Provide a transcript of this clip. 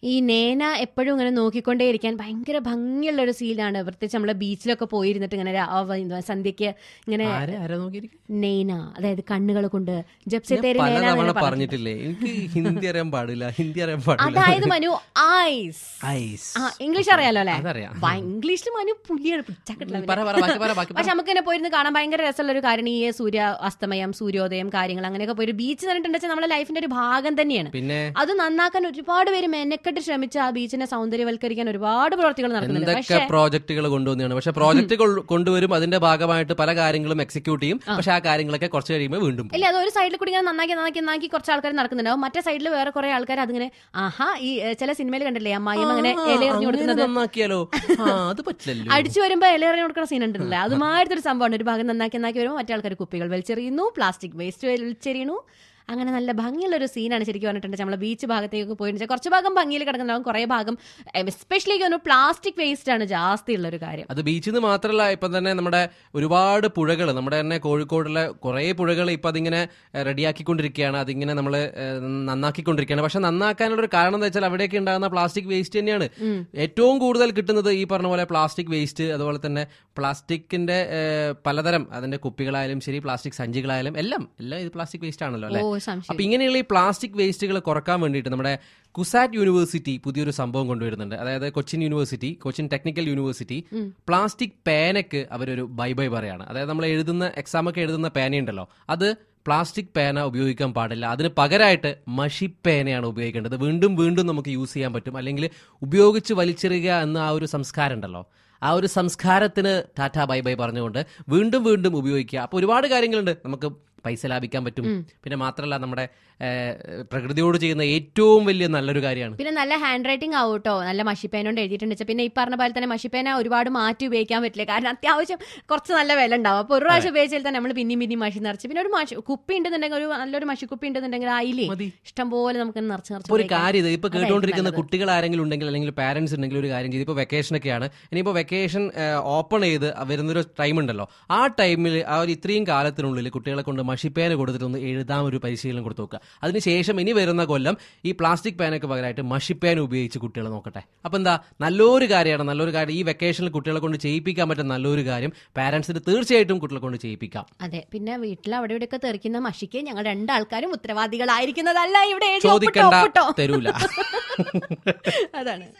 ഈ നേന എപ്പോഴും ഇങ്ങനെ നോക്കിക്കൊണ്ടേയിരിക്കാൻ ഭയങ്കര ഭംഗിയുള്ള ഒരു സീനാണ് പ്രത്യേകിച്ച് നമ്മളെ ബീച്ചിലൊക്കെ പോയിരുന്നിട്ട് ഇങ്ങനെ രാ- ആ എന്തുവാ സന്ധ്യക്ക് ഇങ്ങനെ ആരെ ആരാ നോക്കിയിരിക്കും നെയ്ന അതായത് കണ്ണുകൾ കൊണ്ട് ജബ്സെ ഞാൻ തേരി നേന പലതവണ അങ്ങനെ പറഞ്ഞിട്ടുണ്ട്. പറഞ്ഞിട്ടില്ലേ എനിക്ക് ഹിന്ദി അറിയാൻ പാടില്ല ഹിന്ദി അറിയാൻ പാടില്ല അതായത് മനു ഐസ് ഐസ് ആ ഇംഗ്ലീഷ് അറിയാലോ അല്ലെ അതറിയാം. ഇംഗ്ലീഷിൽ മനു പുലിയാണ് പിടിച്ചാക്കിട്ടില്ല പറ പറ ബാക്കി പറ ബാക്കി പറ. പക്ഷെ നമുക്ക് ഇങ്ങനെ പോയിരുന്ന് കാണാൻ ഭയങ്കര രസമുള്ള ഒരു കാര്യം ഈ സൂര്യ അസ്തമയം സൂര്യോദയം കാര്യങ്ങൾ അങ്ങനെയൊക്കെ പോയി ബീച്ച് പറഞ്ഞിട്ടുണ്ടെങ്കിൽ നമ്മുടെ ലൈഫിന്റെ ഒരു ഭാഗം തന്നെയാണ് പിന്നെ അത് നന്നാക്കാൻ ഒരുപാട് പേര് മെനക്കെട്ട് ശ്രമിച്ച് ആ ബീച്ചിനെ സൗന്ദര്യവൽക്കരിക്കാൻ ഒരുപാട് പ്രവർത്തികൾ നടക്കുന്നുണ്ട് എന്തൊക്കെ പക്ഷേ പ്രോജക്റ്റുകൾ കൊണ്ടുവന്നാണ് പക്ഷെ പ്രോജക്റ്റ് കൊണ്ടുവരും അതിന്റെ ഭാഗമായിട്ട് പല കാര്യങ്ങളും എക്സിക്യൂട്ട് ചെയ്യും പക്ഷെ ആ കാര്യങ്ങളൊക്കെ കുറച്ച് കഴിയുമ്പോൾ വീണ്ടും പോകും. ഇല്ല അത് ഒരു സൈഡിൽ കൂടി ഇങ്ങനെ നന്നാക്കി നന്നാക്കി നന്നാക്കി കുറച്ച് ആൾക്കാർ നടക്കുന്നുണ്ടാവും മറ്റേ സൈഡിൽ വേറെ കുറെ ആൾക്കാർ അതിങ്ങനെ ആഹാ ഈ ഏ, ചില സിനിമയിൽ കണ്ടില്ലേ അമ്മായിയും അങ്ങനെ ആ, ഇല എറിഞ്ഞു അങ്ങനെ കൊടുക്കുന്നത് നന്നാക്കിയാലോ ആ അത് പറ്റില്ലല്ലോ അടിച്ചു വരുമ്പോ ഇല എറിഞ്ഞു കൊടുക്കുന്ന സീൻ ഉണ്ടല്ലേ അതുമായിട്ട് ഒരു സംഭവമാണ് ഒരു ഭാഗം നന്നാക്കി നന്നാക്കി വരുമ്പോൾ മറ്റേ ആൾക്കാർ കുപ്പികൾ വലിച്ചെറിയുന്നു പ്ലാസ്റ്റിക് വേസ്റ്റ് വലിച്ചെറിയുന്നു അങ്ങനെ നല്ല ഭംഗിയുള്ള ഒരു സീനാണ് ശരിക്കും പറഞ്ഞിട്ടുണ്ട് നമ്മളെ ബീച്ച് ഭാഗത്തേക്ക് പോയിട്ട് കുറച്ച് ഭാഗം ഭംഗിയിൽ കിടക്കുന്നുണ്ടാവും കുറേ ഭാഗം എസ്പെഷ്യലി ഒന്ന് പ്ലാസ്റ്റിക് വേസ്റ്റ് ആണ് ജാസ്തി ഉള്ള ഒരു കാര്യം അത് ബീച്ചിൽ നിന്ന് മാത്രമല്ല ഇപ്പം തന്നെ നമ്മുടെ ഒരുപാട് പുഴകൾ നമ്മുടെ തന്നെ കോഴിക്കോടിലെ കുറേ പുഴകൾ ഇപ്പം അതിങ്ങനെ ഏഹ്, റെഡിയാക്കിക്കൊണ്ടിരിക്കുകയാണ് അതിങ്ങനെ നമ്മൾ നന്നാക്കിക്കൊണ്ടിരിക്കുകയാണ് പക്ഷെ നന്നാക്കാനുള്ള ഒരു കാരണം എന്താ വെച്ചാൽ അവിടെയൊക്കെ ഉണ്ടാകുന്ന പ്ലാസ്റ്റിക് വേസ്റ്റ് തന്നെയാണ് ഏറ്റവും കൂടുതൽ കിട്ടുന്നത് ഈ പറഞ്ഞ പോലെ പ്ലാസ്റ്റിക് വേസ്റ്റ് അതുപോലെ തന്നെ പ്ലാസ്റ്റിക്കിന്റെ ഏഹ്, പലതരം അതിന്റെ കുപ്പികളായാലും ശരി പ്ലാസ്റ്റിക് സഞ്ചികളായാലും എല്ലാം എല്ലാം ഇത് പ്ലാസ്റ്റിക് വേസ്റ്റ് ആണല്ലോ അല്ലെ ഓ സംശയം അപ്പൊ ഇങ്ങനെയുള്ള ഈ പ്ലാസ്റ്റിക് വേസ്റ്റുകൾ കുറക്കാൻ വേണ്ടിയിട്ട് നമ്മുടെ കുസാറ്റ് യൂണിവേഴ്സിറ്റി പുതിയൊരു സംഭവം കൊണ്ടുവരുന്നുണ്ട് അതായത് Cochin university Cochin technical university plastic പേനയ്ക്ക് അവരൊരു ബൈ ബൈ പറയാണ് അതായത് നമ്മൾ എഴുതുന്ന എക്സാം ഒക്കെ എഴുതുന്ന പേനയുണ്ടല്ലോ അത് പ്ലാസ്റ്റിക് പേന ഉപയോഗിക്കാൻ പാടില്ല അതിന് പകരമായിട്ട് മഷി പേനയാണ് ഉപയോഗിക്കേണ്ടത് വീണ്ടും വീണ്ടും നമുക്ക് യൂസ് ചെയ്യാൻ പറ്റും അല്ലെങ്കിൽ ഉപയോഗിച്ച് വലിച്ചെറിയുക എന്ന ആ ഒരു സംസ്കാരം ഉണ്ടല്ലോ ആ ഒരു സംസ്കാരത്തിന് ടാറ്റ ബൈ ബൈ പറഞ്ഞുകൊണ്ട് വീണ്ടും വീണ്ടും ഉപയോഗിക്കുക അപ്പോൾ ഒരുപാട് കാര്യങ്ങളുണ്ട് നമുക്ക് പൈസ ലാഭിക്കാൻ പറ്റും പിന്നെ മാത്രമല്ല നമ്മുടെ ഏഹ്, പ്രകൃതിയോട് ചെയ്യുന്ന ഏറ്റവും വലിയ നല്ലൊരു കാര്യമാണ് പിന്നെ നല്ല ഹാൻഡ് റൈറ്റിംഗ് ആവും കേട്ടോ നല്ല മഷിപ്പേന കൊണ്ട് എഴുതിയിട്ടുണ്ട് വെച്ചാൽ പിന്നെ ഈ പറഞ്ഞ പോലെ തന്നെ മഷിപ്പേന ഒരുപാട് മാറ്റി ഉപയോഗിക്കാൻ പറ്റില്ല കാരണം അത്യാവശ്യം കുറച്ച് നല്ല വില ഉണ്ടാവും അപ്പോൾ ഒരു പ്രാവശ്യം ഉപയോഗിച്ചാൽ തന്നെ നമ്മൾ പിന്നെയും പിന്നെയും മഷി നിറച്ച് പിന്നെ ഒരു മഷി കുപ്പി ഉണ്ടെന്നുണ്ടെങ്കിൽ ഒരു നല്ലൊരു മഷി കുപ്പി ഉണ്ടെന്നുണ്ടെങ്കിൽ ആയില്ലേ മതി. ഇഷ്ടം പോലെ നമുക്ക് നിറച്ച് നിറച്ച് ഇപ്പൊ ഒരു ഉപയോഗിക്കാം. കാര്യം ഇത് ഇപ്പൊ അതായിരിക്കും കേട്ടുകൊണ്ടിരിക്കുന്ന നല്ലത്. കുട്ടികൾ ആരെങ്കിലും ഉണ്ടെങ്കിൽ അല്ലെങ്കിൽ പാരന്റ്സ് ഉണ്ടെങ്കിൽ ഒരു കാര്യം ചെയ്ത് ഇപ്പൊ വെക്കേഷൻ ഒക്കെയാണ് ഇനിയിപ്പോ വെക്കേഷൻ ഓപ്പൺ ചെയ്ത് വരുന്നൊരു ടൈം ഉണ്ടല്ലോ ആ ടൈമിൽ ആ ഒരു ഇത്രയും കാലത്തിനുള്ളിൽ കുട്ടികളെ കൊണ്ട് മഷിപ്പേന കൊടുത്തിട്ട് ഒന്ന് എഴുതാൻ ഒരു പരിശീലനം കൊടുത്തു നോക്കുക അതിനുശേഷം ഇനി വരുന്ന കൊല്ലം ഈ പ്ലാസ്റ്റിക് പേനൊക്കെ പകരമായിട്ട് മഷിപ്പേന ഉപയോഗിച്ച് കുട്ടികളെ നോക്കട്ടെ അപ്പൊ എന്താ നല്ലൊരു കാര്യമാണ് നല്ലൊരു കാര്യം ഈ വെക്കേഷനിൽ കുട്ടികളെ കൊണ്ട് ചെയ്യിപ്പിക്കാൻ പറ്റുന്ന നല്ലൊരു കാര്യം പാരന്റ്സിന് തീർച്ചയായിട്ടും കുട്ടികളെ കൊണ്ട് ചെയ്യിപ്പിക്കാം അതെ പിന്നെ വീട്ടിൽ അവിടെ ഇവിടെയൊക്കെ തെറിക്കുന്ന മഷിക്ക് ഞങ്ങൾ രണ്ടാൾക്കാരും ഉത്തരവാദികളായിരിക്കുന്നതല്ല ഇവിടെ എഴുതി ഒപ്പിട്ടോ, ചോദിക്കണ്ട ഒപ്പിട്ടോ. തരൂല അതാണ്